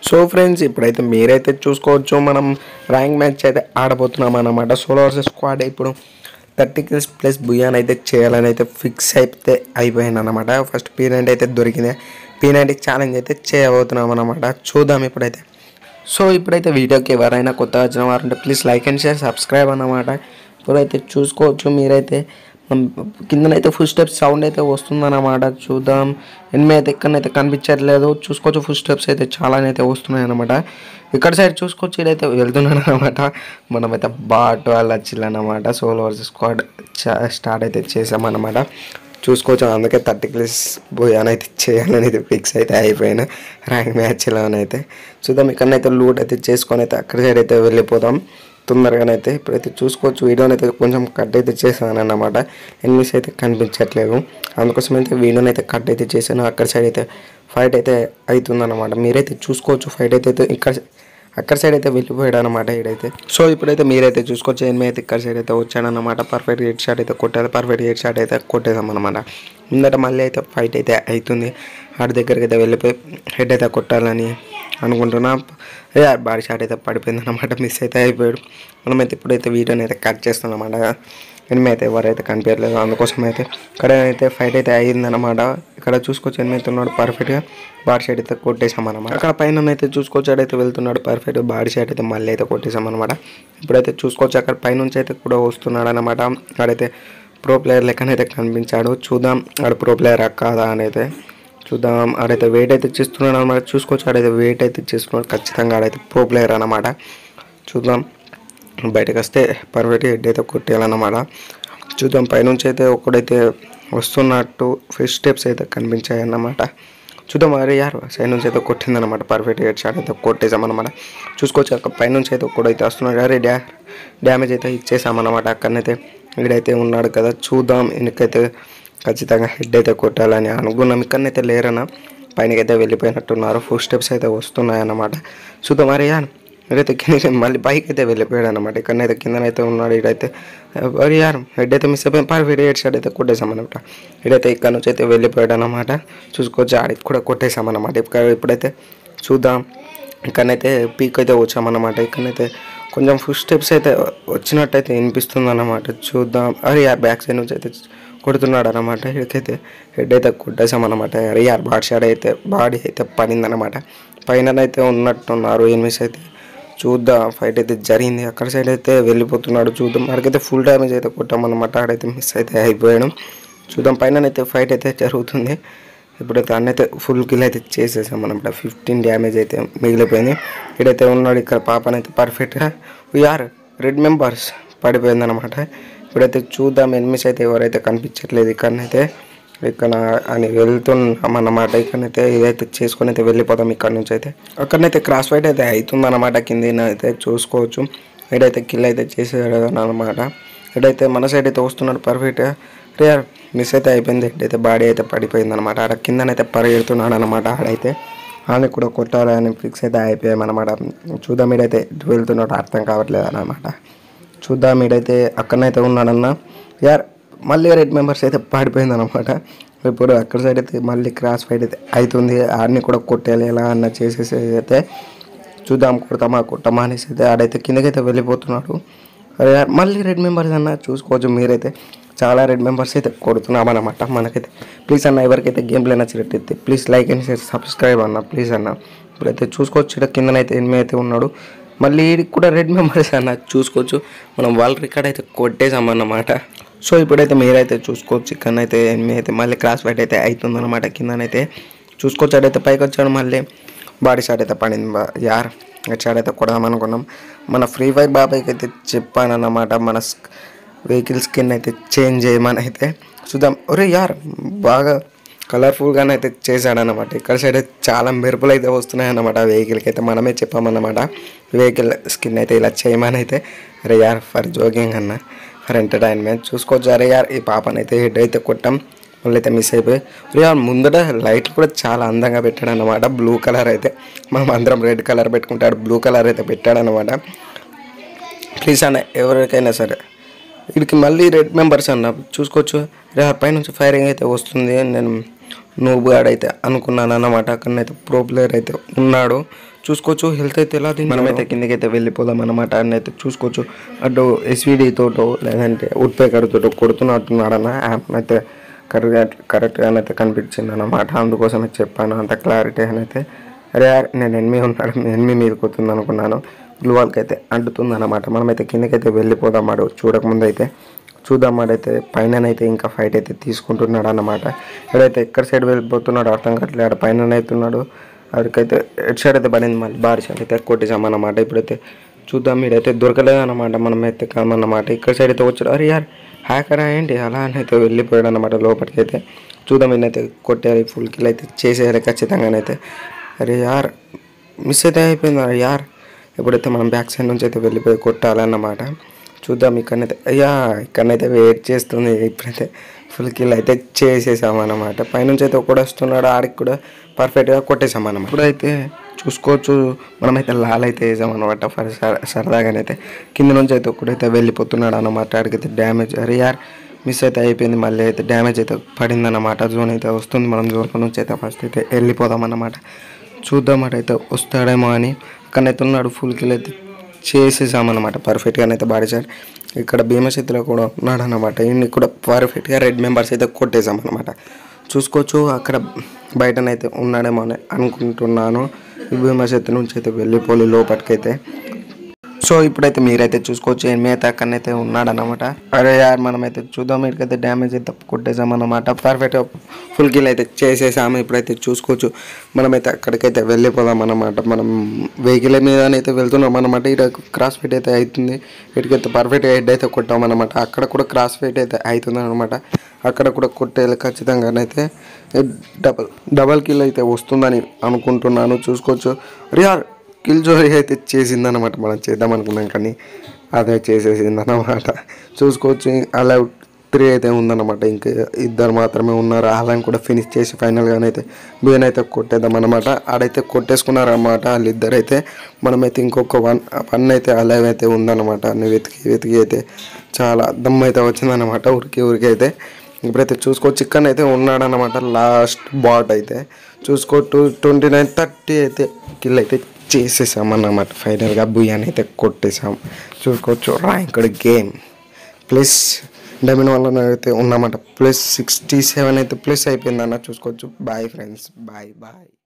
so friends ఇప్పుడైతే మీరైతే చూసుకోవచ్చు మనం ర్యాంక్ మ్యాచ్ అయితే ఆడబోతున్నాం అన్నమాట సోలో వర్సెస్ స్క్వాడ్ ఇప్పుడు థర్టీ కిల్స్ ప్లస్ బుయాన్ అయితే చేయాలని అయితే ఫిక్స్ అయితే అయిపోయింది అనమాట ఫస్ట్ పీ నైంటీ అయితే దొరికింది పీ నైంటీ ఛాలెంజ్ అయితే చేయబోతున్నాం అనమాట చూద్దాం ఇప్పుడైతే సో ఇప్పుడైతే వీడియోకి ఎవరైనా కొత్తగా వచ్చిన వారు ఉంటే please like and share subscribe అన్నమాట ఇప్పుడైతే చూసుకోవచ్చు మీరైతే మ్, కిందనైతే ఫుల్ స్టెప్స్ సౌండ్ అయితే వస్తుందన్నమాట చూద్దాం ఎనిమిది అయితే ఎక్కడనైతే కనిపించట్లేదు చూసుకోవచ్చు ఫుల్ స్టెప్స్ అయితే చాలానే అయితే వస్తున్నాయి అనమాట ఇక్కడ సైడ్ చూసుకోవచ్చు ఇదైతే వెళ్తున్నాను అనమాట మనమైతే బాట్ వాళ్ళు వచ్చిల్లన్నమాట సోలో వర్సెస్ స్క్వాడ్ స్టార్ట్ అయితే చేసామన్నమాట చూసుకోవచ్చు అందుకే థర్టీ క్లిస్ పోయాను అయితే చేయాలని అయితే ఫిక్స్ అయితే అయిపోయాను ర్యాంక్ మ్యాచ్లోనైతే చూద్దాం ఇక్కడనైతే లూట్ అయితే చేసుకొని అయితే అక్కడ సైడ్ అయితే వెళ్ళిపోదాం తొందరగానైతే ఇప్పుడైతే చూసుకోవచ్చు వీడియోని అయితే కొంచెం కట్ అయితే చేశాను అన్నమాట ఎనిమిస్ అయితే కనిపించట్లేదు అందుకోసం అయితే వీడియోని అయితే కట్ అయితే చేశాను అక్కడ సైడ్ అయితే ఫైట్ అయితే అవుతుందన్నమాట మీరైతే చూసుకోవచ్చు ఫైట్ అయితే అయితే ఇక్కడ అక్కడ సైడ్ అయితే వెళ్ళిపోయాడు అనమాట ఈడైతే సో ఇప్పుడైతే మీరైతే చూసుకోవచ్చు ఎనిమిది అయితే ఇక్కడ సైడ్ అయితే వచ్చాడనమాట పర్ఫెక్ట్ హెడ్ షాట్ అయితే కొట్టాలి పర్ఫెక్ట్ హెడ్ షాట్ అయితే కొట్టేదాం అనమాట ముందట మళ్ళీ అయితే ఫైట్ అయితే అవుతుంది ఆడి దగ్గరికి అయితే వెళ్ళిపోయి హెడ్ అయితే కొట్టాలని అనుకుంటున్నా ఏ బాడీ షాట్ అయితే పడిపోయింది అనమాట మిస్ అయితే అయిపోయాడు మనమైతే ఇప్పుడైతే వీడియోని అయితే కట్ చేస్తున్నాం అనమాట ఎనిమిది అయితే ఎవరైతే కనిపించలేదు అందుకోసం అయితే ఇక్కడ అయితే ఫైట్ అయితే అయ్యిందనమాట ఇక్కడ చూసుకోవచ్చు ఎనిమిది అయితే ఉన్నాడు పర్ఫెక్ట్గా బాడీ షాట్ అయితే కొట్టేసాం అనమాట అక్కడ పైన అయితే చూసుకోవచ్చు ఆడైతే వెళ్తున్నాడు పర్ఫెక్ట్ బాడీ షాట్ అయితే మళ్ళీ అయితే కొట్టేసాం అనమాట ఇప్పుడైతే చూసుకోవచ్చు అక్కడ పైనుంచి అయితే కూడా వస్తున్నాడు అనమాట ఆడైతే ప్రో ప్లేయర్ లెక్కనైతే కనిపించాడు చూద్దాం ఆడ ప్రో ప్లేయర్ కాదా అని అయితే చూద్దాం ఆడైతే వెయిట్ అయితే చేస్తున్నాడు అనమాట చూసుకోవచ్చు ఆడైతే వెయిట్ అయితే చేస్తున్నాడు ఖచ్చితంగా ఆడైతే ప్రో ప్లేయర్ అనమాట చూద్దాం బయటకు వస్తే పర్ఫెక్ట్ హెడ్ అయితే కొట్టేయాలన్నమాట చూద్దాం పైనుంచి అయితే ఒకడైతే వస్తున్నట్టు ఫస్ట్ స్టెప్స్ అయితే కనిపించాయి అన్నమాట చూద్దాం మరి యారు సైడ్ నుంచి అయితే కొట్టిందనమాట పర్ఫెక్ట్ హెడ్ షాట్ అయితే కొట్టేసామన్నమాట చూసుకోవచ్చు అక్కడ పైనుంచి అయితే ఒకడైతే వస్తున్నాడు అరే డ్యా డ్యామేజ్ అయితే ఇచ్చేసామన్నమాట అక్కడనైతే వీడైతే ఉన్నాడు కదా చూద్దాం వెనకైతే ఖచ్చితంగా హెడ్ అయితే కొట్టాలని అనుకున్నాం ఇక్కడనైతే లేరన్న పైనకైతే వెళ్ళిపోయినట్టున్నారు ఫుల్ స్టెప్స్ అయితే వస్తున్నాయన్నమాట చూద్దాం మరి యార్ మీరైతే కింద మళ్ళీ పైకి అయితే వెళ్ళిపోయాడు అనమాట ఇక్కడనైతే కిందనైతే ఉన్నాడు ఇడైతే మరి యార్ హెడ్ అయితే మిస్ అయిపోయింది పర్ఫెక్ట్ హెడ్ షాట్ అయితే కొట్టేసామన్నమాట ఇడైతే ఇక్కడ నుంచి అయితే వెళ్ళిపోయాడు అనమాట చూసుకోవచ్చు ఆడికి కూడా కొట్టేసామన్నమాట ఇక్కడ ఇప్పుడైతే చూద్దాం ఇక్కడనైతే పీక్ అయితే వచ్చామన్నమాట ఇక్కడనైతే కొంచెం ఫుల్ స్టెప్స్ అయితే వచ్చినట్టయితే వినిపిస్తుంది అన్నమాట చూద్దాం అరే యార్ బ్యాక్ సైడ్ నుంచి అయితే కొడుతున్నాడు అనమాట ఇక్కడైతే హెడ్ అయితే కొట్టేసామన్నమాట అరే యార్ బాడీ షాట్ అయితే బాడీ అయితే పడిందనమాట పైన అయితే ఉన్నట్టున్నారు ఎనిమిస్ అయితే చూద్దాం ఫైట్ అయితే జరిగింది అక్కడ సైడ్ అయితే వెళ్ళిపోతున్నాడు చూద్దాం అక్కడికైతే ఫుల్ డ్యామేజ్ అయితే కొట్టామన్నమాట ఆడైతే మిస్ అయితే అయిపోయాడు చూద్దాం పైన అయితే ఫైట్ అయితే జరుగుతుంది ఇప్పుడైతే అన్నైతే ఫుల్ కిల్ అయితే చేసేసాం అనమాట ఫిఫ్టీన్ డ్యామేజ్ అయితే మిగిలిపోయింది ఇక్కడైతే ఉన్నాడు ఇక్కడ పాపనైతే పర్ఫెక్ట్గా వీఆర్ రెడ్ మెంబర్స్ పడిపోయిందనమాట ఇప్పుడైతే చూద్దాం ఎనిమిస్ అయితే ఎవరైతే కనిపించట్లేదు ఇక్కడనైతే ఇక్కడ అని వెళ్తున్నాం అన్నమాట ఇక్కడనైతే ఇదైతే చేసుకొని అయితే వెళ్ళిపోతాం ఇక్కడ నుంచి అయితే అక్కడనైతే క్రాస్ ఫైట్ అయితే అవుతుందన్నమాట కింద అయితే చూసుకోవచ్చు ఇడైతే కిల్ అయితే చేసేది అనమాట ఇడైతే మన సైడ్ అయితే వస్తున్నాడు పర్ఫెక్ట్గా రే మిస్ అయితే అయిపోయింది అయితే బాడీ అయితే పడిపోయింది అనమాట ఆడ కిందనైతే పరిగెడుతున్నాడు అనమాట ఆడైతే ఆమె కూడా కొట్టాలని ఫిక్స్ అయితే అయిపోయామన్నమాట చూద్దాం ఈడైతే ఎటు వెళ్తున్నాడో అర్థం కావట్లేదు అనమాట చూద్దాం ఈడైతే అక్కడనైతే ఉన్నాడన్న యార్ మళ్ళీ రెడ్ మెంబర్స్ అయితే పడిపోయింది అనమాట ఇప్పుడు అక్కడ సైడ్ అయితే మళ్ళీ క్రాస్ ఫైట్ అయితే అవుతుంది ఆడిని కూడా కొట్టేయాలి ఎలా అన్న చేసేసి అయితే చూద్దాం కొడతామా కొట్టమా అనేసి అయితే ఆడైతే కిందకైతే వెళ్ళిపోతున్నాడు అరే యార్ మళ్ళీ రెడ్ మెంబర్స్ అన్న చూసుకోవచ్చు మీరైతే చాలా రెడ్ మెంబర్స్ అయితే కొడుతున్నాం అనమాట మనకైతే ప్లీజ్ అన్న ఎవరికైతే గేమ్ ప్లే నచ్చినట్టయితే please like and share subscribe అన్న ప్లీజ్ అన్న ఇప్పుడైతే చూసుకోవచ్చు ఇక్కడ కిందనైతే ఎనిమిది అయితే ఉన్నాడు మళ్ళీ ఈడికి కూడా రెడ్ మెంబర్స్ అన్న చూసుకోవచ్చు మనం వాళ్ళ రికార్డ్ అయితే కొట్టేసామన్నమాట సో ఇప్పుడైతే మీరైతే చూసుకోవచ్చు ఇక్కడనైతే ఎనిమిది అయితే మళ్ళీ క్రాస్ ఫైట్ అయితే అవుతుందన్నమాట కిందనైతే చూసుకోవచ్చు అడైతే పైకి వచ్చాడు మళ్ళీ బాడీ షాట్ అయితే పడింది బా- యార్ షాట్ అయితే కొడదాం అనుకున్నాం మన ఫ్రీ ఫైర్ బాబాయ్కి అయితే చెప్పానన్నమాట మన వెహికల్ స్కిన్ అయితే చేంజ్ చేయమని అయితే చూద్దాం ఒరే యార్ బాగా కలర్ఫుల్గానే అయితే చేశాడనమాట ఇక్కడ సైడ్ అయితే చాలా మెరుపులు అయితే వస్తున్నాయి అన్నమాట వెహికల్కి అయితే మనమే చెప్పామన్నమాట వెహికల్ స్కిన్ అయితే ఇలా చేయమని అయితే అరే యార్ ఫర్ జోగింగ్ అన్న ఫర్ ఎంటర్టైన్మెంట్ చూసుకోవచ్చు అరే యార్ ఈ పాపనైతే హెడ్ అయితే కొట్టాం మళ్ళీ అయితే మిస్ అయిపోయి అరే యార్ ముందట లైట్లు కూడా చాలా అందంగా పెట్టాడు అనమాట బ్లూ కలర్ అయితే మనం అందరం రెడ్ కలర్ పెట్టుకుంటాడు బ్లూ కలర్ అయితే పెట్టాడనమాట ప్లీజ్ అన్న ఎవరికైనా సరే వీడికి మళ్ళీ రెడ్ మెంబర్స్ అన్న చూసుకోవచ్చు రే పైనుంచి ఫైరింగ్ అయితే వస్తుంది నేను నూబ్ గాడ్ అయితే అనుకున్నాను అన్నమాట అక్కడనైతే ప్రో ప్లేయర్ అయితే ఉన్నాడు చూసుకోవచ్చు హెల్త్ అయితే ఎలా తిని మనమైతే కిందకి అయితే వెళ్ళిపోదాం అనమాట అని అయితే చూసుకోవచ్చు అటు ఎస్విడి తోటో లేదంటే ఉడ్పేకర్ తోటో కొడుతున్నట్టున్నాడన్న యాప్ అయితే కరెక్ట్గా కరెక్ట్గానైతే కనిపించింది అన్నమాట అందుకోసమే చెప్పాను అంత క్లారిటీ అని అయితే అరే యార్ నేను ఎనిమి ఉన్నాడు ఎనిమి మీదకి వస్తుంది అనుకున్నాను గ్లూవాల్కి అయితే అంటుతుంది అనమాట మనమైతే కిందకైతే వెళ్ళిపోదాం మాడు చూడకముందు అయితే చూద్దాం మాడైతే పైన అయితే ఇంకా ఫైట్ అయితే తీసుకుంటున్నాడు అన్నమాట ఇక్కడైతే ఎక్కడ సైడ్ వెళ్ళిపోతున్నాడు అర్థం కావట్లేదు ఆడ పైన అవుతున్నాడు అక్కడికైతే ఎటు సైడ్ అయితే పడింది మళ్ళీ బారి సైడ్ అయితే కొట్టేసామన్నమాట ఇప్పుడైతే చూద్దాం మీరైతే దొరకలేదు అన్నమాట మనం అయితే కామన్నమాట ఇక్కడ సైడ్ అయితే వచ్చాడు అరే యార్ హ్యాకర్ ఏంటి అలా అని అయితే వెళ్ళిపోయాడు అనమాట లోపలికి అయితే చూద్దాం ఈయనైతే కొట్టారు ఫుల్ కిల్ అయితే చేసేయాలి ఖచ్చితంగానైతే అరే యార్ మిస్ అయితే అయిపోయింది అరే యార్ ఎప్పుడైతే మనం బ్యాక్ సైడ్ నుంచి అయితే వెళ్ళిపోయి కొట్టాలన్నమాట చూద్దాం ఇక్కడనైతే అయ్యా ఇక్కడనైతే వెయిట్ చేస్తుంది ఇప్పుడైతే ఫుల్ కిల్ అయితే చేసేసామన్నమాట పైనుంచి అయితే ఒకడు వస్తున్నాడు ఆడికి కూడా పర్ఫెక్ట్గా కొట్టేసామన్నమాట ఇప్పుడైతే చూసుకోవచ్చు మనమైతే లాల్ అయితే వేసామన్నమాట ఫర్ సర- సరదాగానైతే కింద నుంచి అయితే ఒకడైతే వెళ్ళిపోతున్నాడు అన్నమాట ఆడికైతే డ్యామేజ్ అరే యార్ మిస్ అయితే అయిపోయింది మళ్ళీ అయితే డ్యామేజ్ అయితే పడింది అన్నమాట జోన్ అయితే వస్తుంది మనం జోన్ నుంచి అయితే ఫస్ట్ అయితే వెళ్ళిపోదాం అన్నమాట చూద్దాం అయితే వస్తాడేమో అని అక్కడైతే ఉన్నాడు ఫుల్ కిల్ అయితే చేసేసామన్నమాట పర్ఫెక్ట్గా అయితే బాడేశాడు ఇక్కడ భీమశక్తిలో కూడా ఉన్నాడు అనమాట ఈయన్ని కూడా పర్ఫెక్ట్గా రెడ్ మెంబర్స్ అయితే కొట్టేసామన్నమాట చూసుకోవచ్చు అక్కడ బయటనైతే ఉన్నాడేమో అని అనుకుంటున్నాను భీమశక్తి నుంచి అయితే వెళ్ళిపోయి లోపలికైతే సో ఇప్పుడైతే మీరైతే చూసుకోవచ్చు ఎనిమిది అయితే అక్కడనైతే ఉన్నాడనమాట అరే యార్ మనమైతే చూద్దాం ఇక్కడైతే డ్యామేజ్ అయితే కొట్టేసామన్నమాట పర్ఫెక్ట్ ఫుల్ కిల్ అయితే చేసేసాము ఇప్పుడైతే చూసుకోవచ్చు మనమైతే అక్కడికైతే వెళ్ళిపోదాం అన్నమాట మనం వెహికల్ మీదనైతే వెళ్తున్నాం అనమాట ఇక్కడ క్రాస్ ఫిట్ అయితే అవుతుంది ఇటుకైతే పర్ఫెక్ట్ హెడ్ అయితే కొట్టామన్నమాట అక్కడ కూడా క్రాస్ ఫిట్ అయితే అవుతుంది అనమాట అక్కడ కూడా కొట్టేయాలి ఖచ్చితంగానైతే డబల్ డబల్ కిల్ అయితే వస్తుందని అనుకుంటున్నాను చూసుకోవచ్చు రియార్ కిల్ జోరీ అయితే చేసిందనమాట మనం చేద్దాం అనుకున్నాం కానీ అదే చేసేసిందన్నమాట చూసుకోవచ్చు అలా త్రీ అయితే ఉందన్నమాట ఇంకా ఇద్దరు మాత్రమే ఉన్నారు అలాని కూడా ఫినిష్ చేసి ఫైనల్గానైతే బియ్యన్ అయితే కొట్టేద్దాం అనమాట ఆడైతే కొట్టేసుకున్నారన్నమాట వాళ్ళిద్దరు అయితే మనమైతే ఇంకొక వన్ వన్ అయితే అలైవ్ అయితే ఉందన్నమాట అన్ని వెతికి వెతికి అయితే చాలా దమ్ అయితే వచ్చిందన్నమాట ఉరికి ఉరికి అయితే ఇప్పుడైతే చూసుకోవచ్చు చికెన్ అయితే ఉన్నాడనమాట లాస్ట్ బాట్ అయితే చూసుకో టూ ట్వంటీ నైన్ థర్టీ అయితే కిల్ అయితే చేసేసామన్నమాట ఫైనల్గా బుయ్యాని అయితే కొట్టేసాం చూసుకోవచ్చు ర్యాంక్డ్ గేమ్ ప్లస్ డైమండ్ వల్ల అయితే ఉన్నామాట ప్లస్ సిక్స్టీ సెవెన్ అయితే ప్లస్ అయిపోయిందన్న చూసుకోవచ్చు బాయ్ ఫ్రెండ్స్ బాయ్ బాయ్